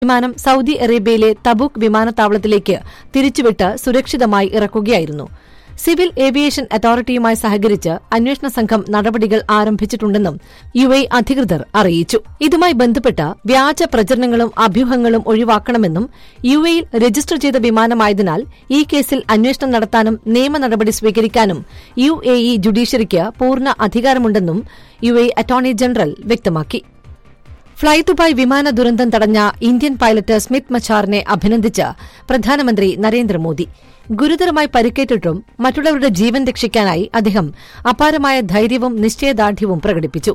വിമാനം സൌദി അറേബ്യയിലെ തബൂക്ക് വിമാനത്താവളത്തിലേക്ക് തിരിച്ചുവിട്ട് സുരക്ഷിതമായി ഇറക്കുകയായിരുന്നു സിവിൽ ഏവിയേഷൻ അതോറിറ്റിയുമായി സഹകരിച്ച് അന്വേഷണ സംഘം നടപടികൾ ആരംഭിച്ചിട്ടുണ്ടെന്നും യു എ അധികൃതർ അറിയിച്ചു ഇതുമായി ബന്ധപ്പെട്ട് വ്യാജ പ്രചരണങ്ങളും അഭ്യൂഹങ്ങളും ഒഴിവാക്കണമെന്നും യു എയിൽ രജിസ്റ്റർ ചെയ്ത വിമാനമായതിനാൽ ഈ കേസിൽ അന്വേഷണം നടത്താനും നിയമ നടപടി സ്വീകരിക്കാനും യു എ ഇ ജുഡീഷ്യറിക്ക് പൂർണ്ണ അധികാരമുണ്ടെന്നും യു എ അറ്റോർണി ജനറൽ വ്യക്തമാക്കി ഫ്ളൈ ദുബായ് വിമാന ദുരന്തം തടഞ്ഞ ഇന്ത്യൻ പൈലറ്റ് സ്മിത്ത് മച്ചാറിനെ അഭിനന്ദിച്ച് പ്രധാനമന്ത്രി നരേന്ദ്രമോദി ഗുരുതരമായി പരിക്കേറ്റിട്ടും മറ്റുള്ളവരുടെ ജീവൻ രക്ഷിക്കാനായി അദ്ദേഹം അപാരമായ ധൈര്യവും നിശ്ചയദാർഢ്യവും പ്രകടിപ്പിച്ചു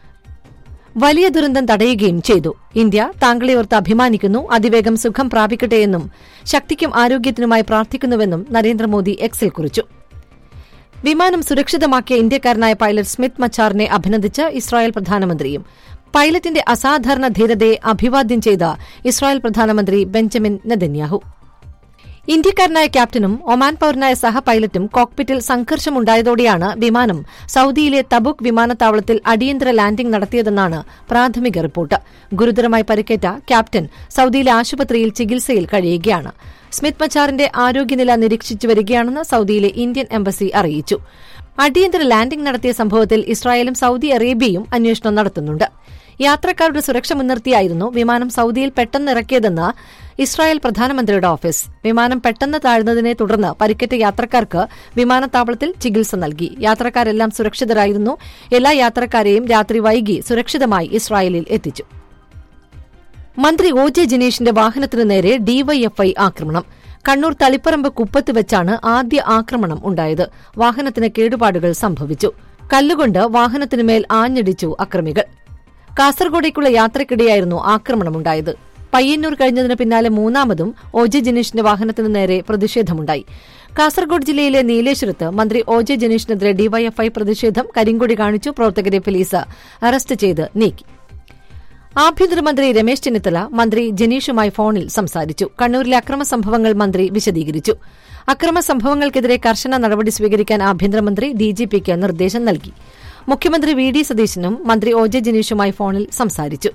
വലിയ ദുരന്തം തടയുകയും ചെയ്തു ഇന്ത്യ താങ്കളെ ഓർത്ത് അഭിമാനിക്കുന്നു അതിവേഗം സുഖം പ്രാപിക്കട്ടെയെന്നും ശക്തിക്കും ആരോഗ്യത്തിനുമായി പ്രാർത്ഥിക്കുന്നുവെന്നും നരേന്ദ്രമോദി എക്സിൽ കുറിച്ചു വിമാനം സുരക്ഷിതമാക്കിയ ഇന്ത്യക്കാരനായ പൈലറ്റ് സ്മിത്ത് മച്ചാറിനെ അഭിനന്ദിച്ച് ഇസ്രായേൽ പ്രധാനമന്ത്രിയും പൈലറ്റിന്റെ അസാധാരണ ധീരതയെ അഭിവാദ്യം ചെയ്ത ഇസ്രായേൽ പ്രധാനമന്ത്രി ബെഞ്ചമിൻ നെതന്യാഹു ഇന്ത്യക്കാരനായ ക്യാപ്റ്റനും ഒമാൻ പൌരനായ സഹ പൈലറ്റും കോക്പിറ്റിൽ സംഘർഷമുണ്ടായതോടെയാണ് വിമാനം സൌദിയിലെ തബുക് വിമാനത്താവളത്തിൽ അടിയന്തര ലാൻഡിംഗ് നടത്തിയതെന്നാണ് പ്രാഥമിക റിപ്പോർട്ട് ഗുരുതരമായി പരിക്കേറ്റ ക്യാപ്റ്റൻ സൌദിയിലെ ആശുപത്രിയിൽ ചികിത്സയിൽ കഴിയുകയാണ് സ്മിത്ത് മച്ചാറിന്റെ ആരോഗ്യനില നിരീക്ഷിച്ചു വരികയാണെന്ന് സൌദിയിലെ ഇന്ത്യൻ എംബസി അറിയിച്ചു അടിയന്തര ലാൻഡിംഗ് നടത്തിയ സംഭവത്തിൽ ഇസ്രായേലും സൌദി അറേബ്യയും അന്വേഷണം നടത്തുന്നുണ്ട് യാത്രക്കാരുടെ സുരക്ഷ മുൻനിർത്തിയായിരുന്നു വിമാനം സൌദിയിൽ പെട്ടെന്ന് ഇറക്കിയതെന്ന് ഇസ്രായേൽ പ്രധാനമന്ത്രിയുടെ ഓഫീസ് വിമാനം പെട്ടെന്ന് താഴ്ന്നതിനെ തുടർന്ന് പരിക്കേറ്റ യാത്രക്കാർക്ക് വിമാനത്താവളത്തിൽ ചികിത്സ നൽകി യാത്രക്കാരെല്ലാം സുരക്ഷിതരായിരുന്നു എല്ലാ യാത്രക്കാരെയും രാത്രി വൈകി സുരക്ഷിതമായി ഇസ്രായേലിൽ എത്തിച്ചു മന്ത്രി ഒ ജെ ജിനേഷിന്റെ വാഹനത്തിനു നേരെ ഡിവൈഎഫ്ഐ ആക്രമണം കണ്ണൂർ തളിപ്പറമ്പ് കുപ്പത്ത് വെച്ചാണ് ആദ്യ ആക്രമണം ഉണ്ടായത് വാഹനത്തിന് കേടുപാടുകൾ സംഭവിച്ചു കല്ലുകൊണ്ട് വാഹനത്തിനുമേൽ ആഞ്ഞടിച്ചു അക്രമികൾ കാസർഗോഡേക്കുള്ള യാത്രയ്ക്കിടെയായിരുന്നു ആക്രമണമുണ്ടായത് പയ്യന്നൂർ കഴിഞ്ഞതിന് പിന്നാലെ മൂന്നാമതും ഒ ജെ ജനീഷിന്റെ വാഹനത്തിനു നേരെ പ്രതിഷേധമുണ്ടായി കാസർഗോഡ് ജില്ലയിലെ നീലേശ്വരത്ത് മന്ത്രി ഒ ജെ ജനീഷിനെതിരെ ഡിവൈഎഫ്ഐ പ്രതിഷേധം കരിങ്കൊടി കാണിച്ചു പ്രവർത്തകരെ പോലീസ് അറസ്റ്റ് ചെയ്ത് നീക്കി ആഭ്യന്തരമന്ത്രി രമേശ് ചെന്നിത്തല മന്ത്രി ജനീഷുമായി ഫോണിൽ സംസാരിച്ചു കണ്ണൂരിലെ അക്രമ സംഭവങ്ങൾ മന്ത്രി വിശദീകരിച്ചു അക്രമ സംഭവങ്ങൾക്കെതിരെ കർശന നടപടി സ്വീകരിക്കാൻ ആഭ്യന്തരമന്ത്രി ഡിജിപിക്ക് നിർദ്ദേശം നൽകി മുഖ്യമന്ത്രി വി ഡി സതീശനും മന്ത്രി ഒ ജെ ജനീഷുമായി ഫോണിൽ സംസാരിച്ചു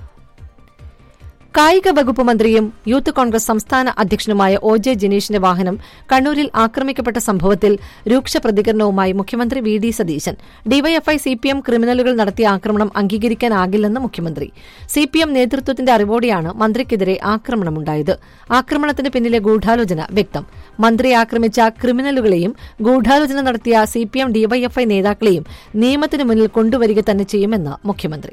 കായിക വകുപ്പ് മന്ത്രിയും യൂത്ത് കോൺഗ്രസ് സംസ്ഥാന അധ്യക്ഷനുമായ ഒ ജെ ജനീഷിന്റെ വാഹനം കണ്ണൂരിൽ ആക്രമിക്കപ്പെട്ട സംഭവത്തിൽ രൂക്ഷ പ്രതികരണവുമായി മുഖ്യമന്ത്രി V D Satheesan DYFI CPM ക്രിമിനലുകൾ നടത്തിയ ആക്രമണം അംഗീകരിക്കാനാകില്ലെന്ന് മുഖ്യമന്ത്രി സിപിഎം നേതൃത്വത്തിന്റെ അറിവോടെയാണ് മന്ത്രിക്കെതിരെ ആക്രമണമുണ്ടായത് ആക്രമണത്തിന് പിന്നിലെ ഗൂഢാലോചന വ്യക്തം മന്ത്രി ആക്രമിച്ച ക്രിമിനലുകളെയും ഗൂഢാലോചന നടത്തിയ സിപിഎം ഡിവൈഎഫ്ഐ നേതാക്കളെയും നിയമത്തിന് മുന്നിൽ കൊണ്ടുവരിക തന്നെ ചെയ്യുമെന്ന് മുഖ്യമന്ത്രി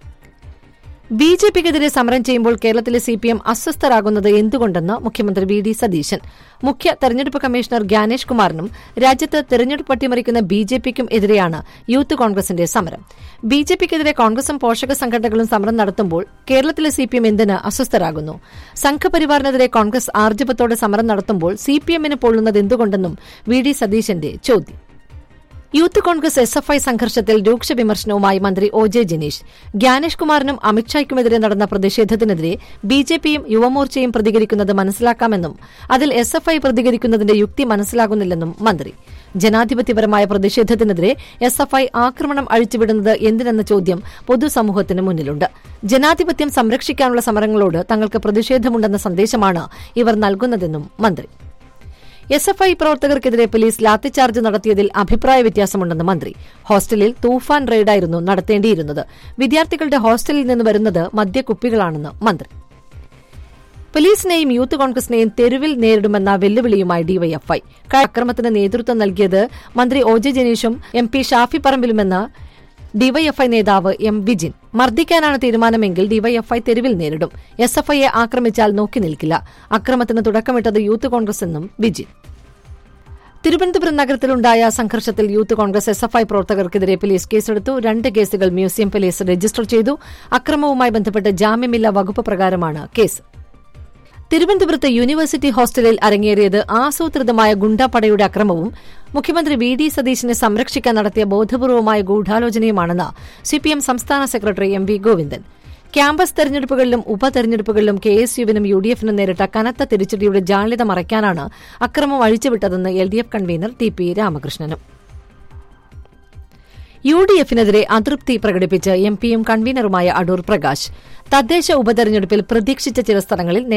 ബി ജെ പിക്കെതിരെ സമരം ചെയ്യുമ്പോൾ കേരളത്തിലെ സിപിഎം അസ്വസ്ഥരാകുന്നത് എന്തുകൊണ്ടെന്ന് മുഖ്യമന്ത്രി വി ഡി സതീശൻ മുഖ്യ തെരഞ്ഞെടുപ്പ് കമ്മീഷണർ ഗ്യാനേഷ് കുമാറിനും രാജ്യത്ത് തെരഞ്ഞെടുപ്പ് അട്ടിമറിക്കുന്ന ബി ജെ പിക്കും എതിരെയാണ് യൂത്ത് കോൺഗ്രസിന്റെ സമരം ബി ജെ പിക്കെതിരെ കോൺഗ്രസും പോഷക സംഘടനകളും സമരം നടത്തുമ്പോൾ കേരളത്തിലെ സിപിഎം എന്തിന് അസ്വസ്ഥരാകുന്നു സംഘപരിവാറിനെതിരെ കോൺഗ്രസ് ആർജവത്തോടെ സമരം നടത്തുമ്പോൾ സിപിഎമ്മിന് പൊള്ളുന്നത് എന്തുകൊണ്ടെന്നും വി ഡി സതീശന്റെ ചോദ്യം Youth Congress S F I സംഘർഷത്തിൽ രൂക്ഷ വിമർശനവുമായി മന്ത്രി ഒ ജെ ജനീഷ് ഗ്യാനേഷ് കുമാറിനും അമിത്ഷായ്ക്കുമെതിരെ നടന്ന പ്രതിഷേധത്തിനെതിരെ ബി ജെ പിയും യുവമോർച്ചയും പ്രതികരിക്കുന്നത് മനസ്സിലാക്കാമെന്നും അതിൽ എസ് എഫ് ഐ പ്രതികരിക്കുന്നതിന്റെ യുക്തി മനസ്സിലാകുന്നില്ലെന്നും മന്ത്രി ജനാധിപത്യപരമായ പ്രതിഷേധത്തിനെതിരെ എസ് എഫ് ഐ ആക്രമണം അഴിച്ചുവിടുന്നത് എന്തിനെന്ന ചോദ്യം പൊതുസമൂഹത്തിന് മുന്നിലുണ്ട് ജനാധിപത്യം സംരക്ഷിക്കാനുള്ള സമരങ്ങളോട് തങ്ങൾക്ക് പ്രതിഷേധമുണ്ടെന്ന സന്ദേശമാണ് ഇവർ നൽകുന്നതെന്നും മന്ത്രി എസ് എഫ് ഐ പ്രവർത്തകർക്കെതിരെ പോലീസ് ലാത്തിച്ചാർജ് നടത്തിയതിൽ അഭിപ്രായ വ്യത്യാസമുണ്ടെന്ന് മന്ത്രി ഹോസ്റ്റലിൽ തൂഫാൻ റെയ്ഡായിരുന്നു നടത്തേണ്ടിയിരുന്നത് വിദ്യാർത്ഥികളുടെ ഹോസ്റ്റലിൽ നിന്ന് വരുന്നത് മദ്യക്കുപ്പികളാണെന്ന് മന്ത്രി പോലീസിനെയും യൂത്ത് കോൺഗ്രസിനെയും തെരുവിൽ നേരിടുമെന്ന വെല്ലുവിളിയുമായി ഡിവൈഎഫ്ഐ അക്രമത്തിന് നേതൃത്വം നൽകിയത് മന്ത്രി ഒ ജെ ജനീഷും എം പി ഷാഫി പറമ്പിലുമെന്ന് ഡിവൈഎഫ്ഐ നേതാവ് എം വിജിൻ മർദ്ദിക്കാനാണ് തീരുമാനമെങ്കിൽ ഡിവൈഎഫ്ഐ തെരുവിൽ നേരിടും എസ് എഫ് ഐയെ ആക്രമിച്ചാൽ നോക്കി നിൽക്കില്ല അക്രമത്തിന് തുടക്കമിട്ടത് യൂത്ത് കോൺഗ്രസ് എന്നും വിജിൻ തിരുവനന്തപുരം നഗരത്തിലുണ്ടായ സംഘർഷത്തിൽ Youth Congress S F I പ്രവർത്തകർക്കെതിരെ പോലീസ് കേസെടുത്തു രണ്ട് കേസുകൾ മ്യൂസിയം പോലീസ് രജിസ്റ്റർ ചെയ്തു അക്രമവുമായി ബന്ധപ്പെട്ട് ജാമ്യമില്ല വകുപ്പ് പ്രകാരമാണ് കേസ് തിരുവനന്തപുരത്ത് യൂണിവേഴ്സിറ്റി ഹോസ്റ്റലിൽ അരങ്ങേറിയത് ആസൂത്രിതമായ ഗുണ്ടാപ്പടയുടെ അക്രമവും മുഖ്യമന്ത്രി വി ഡി സതീശിനെ സംരക്ഷിക്കാൻ നടത്തിയ ബോധപൂർവമായ ഗൂഢാലോചനയുമാണെന്ന് സിപിഎം സംസ്ഥാന secretary M V Govindan campus തെരഞ്ഞെടുപ്പുകളിലും ഉപതെരഞ്ഞെടുപ്പുകളിലും കെ എസ് യുവിനും യു ഡി എഫിനും നേരിട്ട കനത്ത തിരിച്ചടിയുടെ ജാള്യത മറയ്ക്കാനാണ് അക്രമം അഴിച്ചുവിട്ടതെന്ന് L D F convenor T P രാമകൃഷ്ണനും യു ഡി എഫിനെതിരെ അതൃപ്തി പ്രകടിപ്പിച്ച് എം പിയും കൺവീനറുമായ അടൂർ പ്രകാശ് തദ്ദേശ ഉപതെരഞ്ഞെടുപ്പിൽ പ്രതീക്ഷിച്ച ചില സ്ഥലങ്ങളിൽ